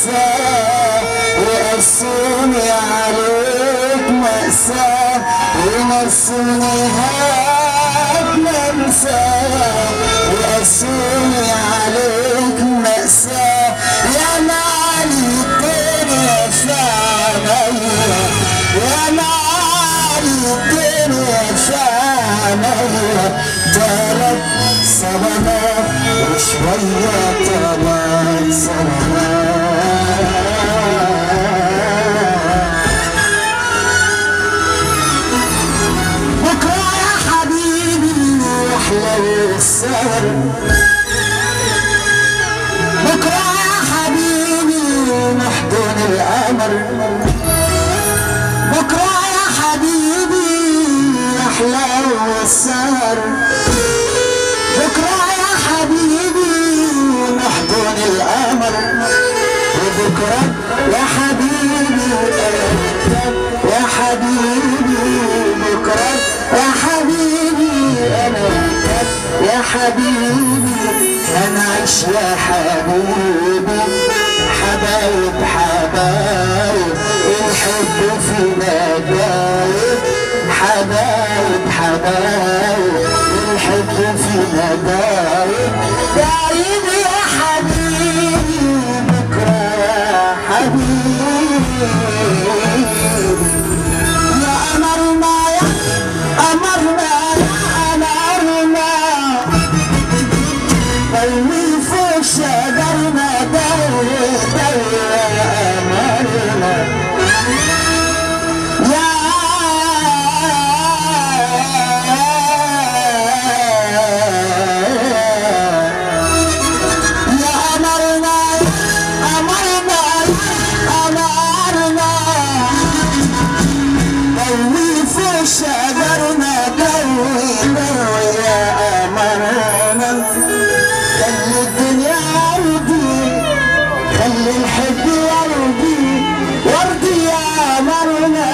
مأساة وقسوني عليك مأساة ونسوني هات منساة وقسوني عليك مأساة يا معالي الدنيا في عينيا يا معالي الدنيا في عينيا تلات صدمات وشوية تلات صدمات بكرة يا حبيبي أحلى السهر بكرة يا حبيبي محضن القمر بكرة يا حبيبي أحلى السهر بكرة يا حبيبي محضن القمر وبكرة يا حبيبي يا حبيبي بكرة يا حبيبي أنا يا حبيبي أنا عيش يا حبيبي حبايب حبايب الحب في مدايب حبايب حبايب الحب في مدايب دايب يا حبيبي بكرة يا حبيبي يا أمرنا يا أمرنا يا أمرنا ضوي فوق شجرنا ضوي ضوي يا أمرنا يا يا أمرنا أمرنا أمرنا ضوي فوق شجرنا ضوي ضوي يا أمرنا خلي الدنيا أرضي خلي الحب وردي وردي يا أمرنا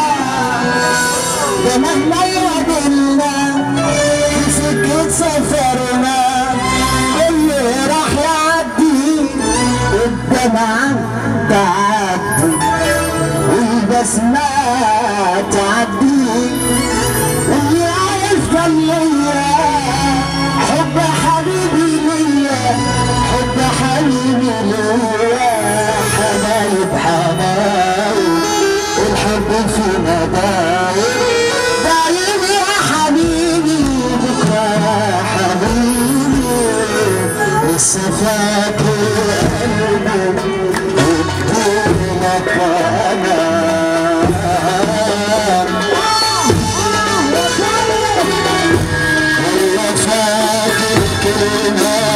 ده مهما يقابلنا في سكة سفرنا كل راح يعدي والدمعة تعدي والبسمة تعدي واللي عايز ليا حب حبيبي ليا حب حبيبي ليا حبايب حبايب الحب في مدايب دايب يا حبيبي بكرة يا حبيبي لسه فاكر قلبي وبدونك أنا ولا فاكر كلمة